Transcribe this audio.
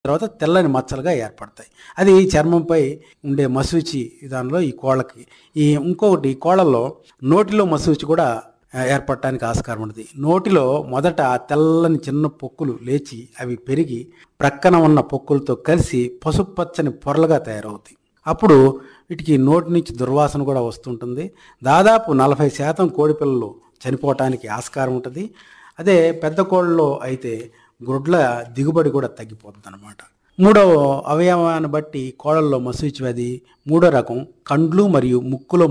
తర్వాత తెల్లని మచ్చలుగా ఏర్పడతాయి అది చర్మంపై ఉండే మసూచి దానిలో ఈ కోళ్ళకి ఈ ఇంకొకటి ఈ కోళ్ళల్లో నోటిలో మసూచి కూడా ఆ, ఏర్పడటానికి ఆస్కారం ఉంటుంది నోటిలో మొదట ఆ తెల్లని చిన్న పొక్కులు లేచి అవి పెరిగి ప్రక్కన ఉన్న పొక్కులతో కలిసి పసుపు పచ్చని పొరలుగా తయారవుతాయి అప్పుడు వీటికి నోటి నుంచి దుర్వాసన కూడా వస్తుంటుంది దాదాపు నలభై శాతం కోడి పిల్లలు చనిపోవటానికి ఆస్కారం ఉంటుంది అదే పెద్ద కోళ్ళలో అయితే గుడ్ల దిగుబడి కూడా తగ్గిపోతుంది అనమాట మూడవ అవయవాన్ని బట్టి కోళ్ళల్లో మసూచి వ్యాధి మూడో రకం కండ్లు మరియు ముక్కులో